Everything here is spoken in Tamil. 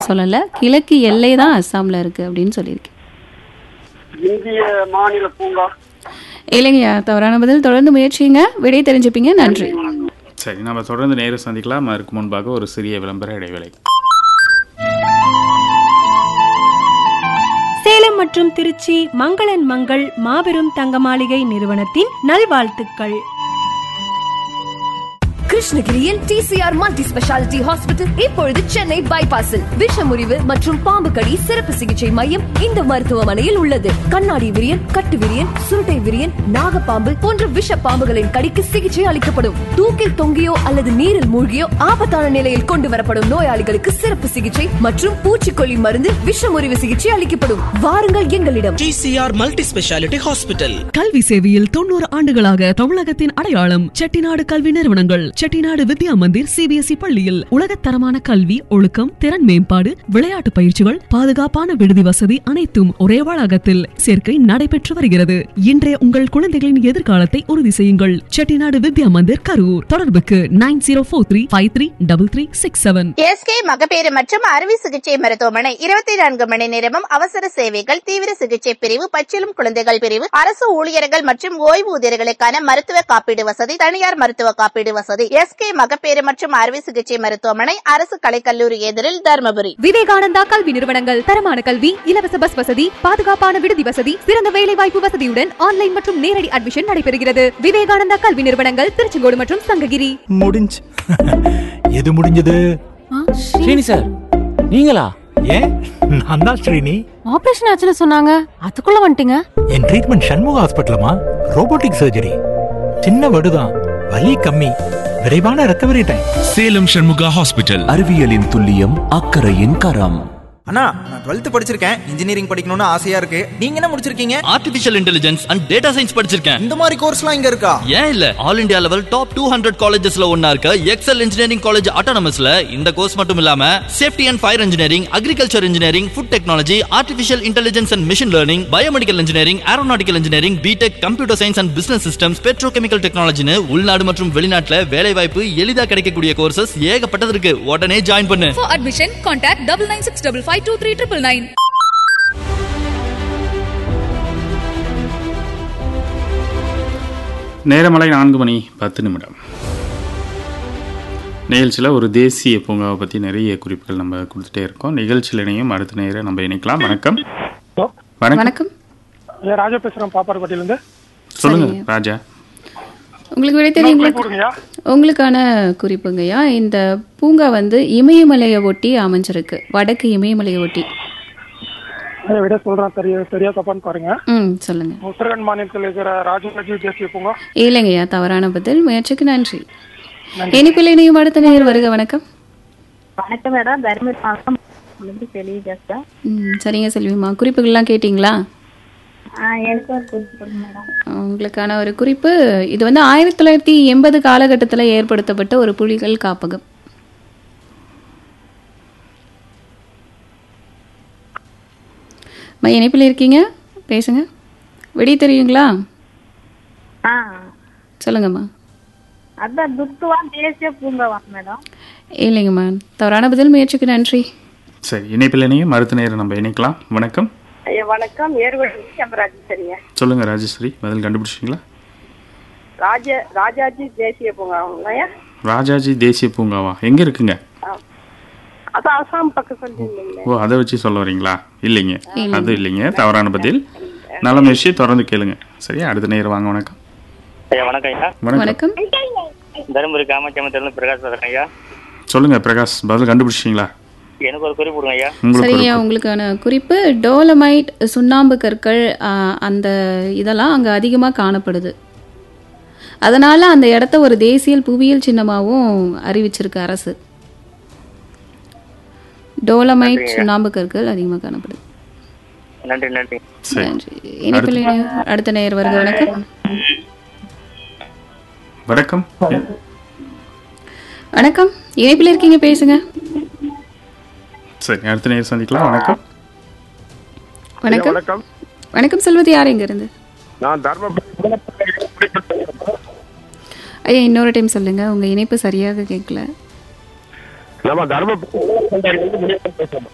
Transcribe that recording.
சொல்லலை கிழக்கு எல்லை தான் அஸ்ஸாமில் இருக்குது அப்படின்னு சொல்லியிருக்கேன் இந்திய மாநில பூங்கா இல்லைங்கய்யா தவறான பதில் தொடர்ந்து முயற்சிங்க விடை தெரிஞ்சுப்பீங்க நன்றி சரி நம்ம தொடர்ந்து நேரம் சந்திக்கலாம் அதற்கு முன்பாக ஒரு சிறிய விளம்பர இடைவேளை சேலம் மற்றும் திருச்சி மங்களன் மங்கள் மாபெரும் தங்க மாளிகை நிறுவனத்தின் நல்வாழ்த்துக்கள் கிருஷ்ணகிரியில் டிசிஆர் மல்டி ஸ்பெஷாலிட்டி ஹாஸ்பிட்டல் இப்பொழுது சென்னை பைபாஸில் விஷமுறிவு மற்றும் பாம்பு கடி சிறப்பு சிகிச்சை மையம் இந்த மருத்துவமனையில் உள்ளது கண்ணாடி விரியன் கட்டு விரியன் சுருட்டை விரியன் நாகப்பாம்பு போன்ற விஷ பாம்புகளின் கடிக்கு சிகிச்சை அளிக்கப்படும் தூக்கில் தொங்கியோ அல்லது நீரில் மூழ்கியோ ஆபத்தான நிலையில் கொண்டு வரப்படும் நோயாளிகளுக்கு சிறப்பு சிகிச்சை மற்றும் பூச்சிக்கொல்லி மருந்து விஷமுறிவு சிகிச்சை அளிக்கப்படும் வாருங்கள் எங்களிடம் டிசிஆர் மல்டி ஸ்பெஷாலிட்டி ஹாஸ்பிட்டல் கல்வி சேவையில் தொண்ணூறு ஆண்டுகளாக தமிழகத்தின் அடையாளம் செட்டிநாடு கல்வி நிறுவனங்கள் செட்டிநாடு வித்யா மந்திர் சிபிஎஸ்இ பள்ளியில் உலகத்தரமான கல்வி ஒழுக்கம் திறன் மேம்பாடு விளையாட்டு பயிற்சிகள் பாதுகாப்பான விடுதி வசதி அனைத்தும் ஒரே வளாகத்தில் சேர்க்கை நடைபெற்று வருகிறது இன்றைய உங்கள் குழந்தைகளின் எதிர்காலத்தை உறுதி செய்யுங்கள் செட்டிநாடு வித்யா மந்திர் கரூர் தொடர்புக்கு nine zero four three five three double three six seven SK மகப்பேறு மற்றும் அறுவை சிகிச்சை மருத்துவமனை இருபத்தி நான்கு மணி நேரமும் அவசர சேவைகள் தீவிர சிகிச்சை பிரிவு பச்சிலும் குழந்தைகள் பிரிவு அரசு ஊழியர்கள் மற்றும் ஓய்வூதியர்களுக்கான மருத்துவ காப்பீடு வசதி தனியார் மருத்துவ காப்பீடு வசதி எஸ்கே மகப்பேறு மற்றும் அறுவை சிகிச்சை மருத்துவமனை அரசு கலைக்கல்லூரி எதிரில் தருமபுரி விவேகானந்தா கல்வி நிறுவனங்கள் தரமான கல்வி இலவச பஸ் வசதி பாதுகாப்பான விடுதி வசதி சிறந்த வேலை வாய்ப்பு வசதியுடன் ஆன்லைன் மற்றும் நேரடி அட்மிஷன் நடைபெறுகிறது விவேகானந்தா கல்வி நிறுவனங்கள் திருச்செங்கோடு மற்றும் சங்ககிரி முடிஞ்சு எது முடிஞ்சது ஸ்ரீனி சார் நீங்களா ஏன் நான் தான் ஸ்ரீனி ஆபரேஷன் ஆச்சுன்னு சொன்னாங்க அதுக்குள்ள வந்துட்டீங்க என் ட்ரீட்மெண்ட் சண்முக ஹாஸ்பிட்டலமா ரோபோட்டிக் சர்ஜரி சின்ன வடுதான் வலி கம்மி விரைவான recovery time Salem Shanmuga hospital அறிவியலின் துல்லியம் அக்கறையின் கரம் அண்ணா நான் டுவெல்த் படிச்சிருக்கேன் இன்ஜினியரிங் படிக்கணும்னு ஆசையா இருக்கு நீங்க என்ன முடிச்சிருக்கீங்க artificial intelligence and data science படிச்சிருக்கேன் இந்த மாதிரி கோர்ஸ்லாம் இங்க இருக்கா ஏன் இல்ல all India level top two hundred காலேஜஸ்ல ஒன்னா இருக்க எக்ஸல் இன்ஜினியரிங் காலேஜ் ஆட்டோனமஸ்ல இந்த கோர்ஸ் மட்டும் இல்லாம safety and fire engineering agriculture engineering food technology artificial intelligence and machine learning biomedical engineering aeronautical engineering BTech computer science and business systems petrochemical டெக்னாலஜின்னு உள்நாடு மற்றும் வெளிநாட்டுல வேலை வாய்ப்பு எளிதா கிடைக்கக்கூடிய கோர்சஸ் ஏகப்பட்டது இருக்கு உடனே ஜாயின் பண்ணு For admission, contact double nine six double five two three triple nine. நேரமலை நான்கு மணி பத்து நிமிடம் நிகழ்ச்சியில் ஒரு தேசிய பூங்காவை பற்றி நிறைய குறிப்புகள் நம்ம கொடுத்துட்டே இருக்கோம் நிகழ்ச்சியில் இணையும் அடுத்த நேரம் நம்ம இணைக்கலாம் வணக்கம் வணக்கம் வணக்கம் ஐயா ராஜா பேசுறேன் பாப்பாரப்பட்டியில இருந்து சொல்லுங்க ராஜா உங்களுக்கு விடை தெரியுங்களா கொடுங்கய்யா உங்களுக்கான குறிப்புங்கய்யா இந்த பூங்கா வந்து இமயமலையை ஒட்டி அமைஞ்சிருக்கு வடக்கு இமயமலையை ஒட்டி ஐயா விட சொல்றேன் சரியா சரியா தப்பான்னு பாருங்க ம் சொல்லுங்க உத்தரகாண்ட் மாநிலத்தில் இருக்கிற ராஜராஜி தேசிய பூங்கா இல்லைங்கய்யா தவறான பதில் முயற்சிக்கு நன்றி இனிப்பில் இணையும் அடுத்த நேர் வருக வணக்கம் வணக்கம் மேடம் தருமபுரி மாவட்டம் செல்வி பேசுறேன் ம் சரிங்க செல்விமா குறிப்புகள்லாம் கேட்டிங்களா எனக்கு ஒரு குறிப்பு கொடுங்க மேடம் உங்களுக்கான ஒரு குறிப்பு இது வந்து ஆயிரத்தி தொள்ளாயிரத்தி எண்பது காலகட்டத்தில் ஏற்படுத்தப்பட்ட ஒரு புலிகள் காப்பகம் மா இணைப்பில் இருக்கீங்க பேசுங்க வெடி தெரியுங்களா ஆ சொல்லுங்கம்மா அதான் துத்துவா தேசிய பூங்காவா மேடம் இல்லைங்கம்மா தவறான பதில் முயற்சிக்கு நன்றி சரி இணைப்பில் இணையும் அடுத்த நேரம் நம்ம இணைக்கலாம் வணக்கம் ஐயா வணக்கம் ஏர்வழி செம்பராஜ் சரிங்க சொல்லுங்க ராஜேஸ்வரி பதில் கண்டுபிடிச்சிங்களா ராஜ ராஜாஜி தேசிய பூங்காவா ராஜாஜி தேசிய பூங்காவா எங்க இருக்குங்க அது அசாம் பக்கம் சொல்லிருந்தீங்களே ஓ அதை வச்சு சொல்ல வரீங்களா இல்லைங்க அது இல்லைங்க தவறான பதில் நல்ல முயற்சி தொடர்ந்து கேளுங்க சரியா அடுத்த நேரம் வாங்க வணக்கம் ஐயா வணக்கம் ஐயா வணக்கம் தருமபுரி காமாட்சியம்மன் பிரகாஷ் பேசுறேன் ஐயா சொல்லுங்க பிரகாஷ் பதில் கண்டுபிடிச்சிங்களா எனக்கு ஒரு குறிப்பு கொடுங்க ஐயா உங்களுக்கு சரியா உங்களுக்கான குறிப்பு டோலமைட் சுண்ணாம்பு கற்கள் ஆ, அந்த இதெல்லாம் அங்கே அதிகமாக காணப்படுது அதனால அந்த இடத்த ஒரு தேசிய புவியியல் சின்னமாகவும் அறிவிச்சிருக்கு அரசு டோலமைட் நன்றிங்க. சுண்ணாம்பு கற்கள் அதிகமாக காணப்படுது நன்றி நன்றி நன்றி இனிப்பில் இணைய- அடுத்த நேர் வருக வணக்கம் வணக்கம் வணக்கம் இணைப்பில் இருக்கீங்க பேசுங்க சரி அடுத்த நேரம் சந்திக்கலாம் வணக்கம் வணக்கம் வணக்கம் வணக்கம் சொல்வது யார் இங்க இருந்து நான் தர்மபுரி ஐயா இன்னொரு டைம் சொல்லுங்க உங்க இணைப்பு சரியாக கேட்கல நம்ம தர்மபுரி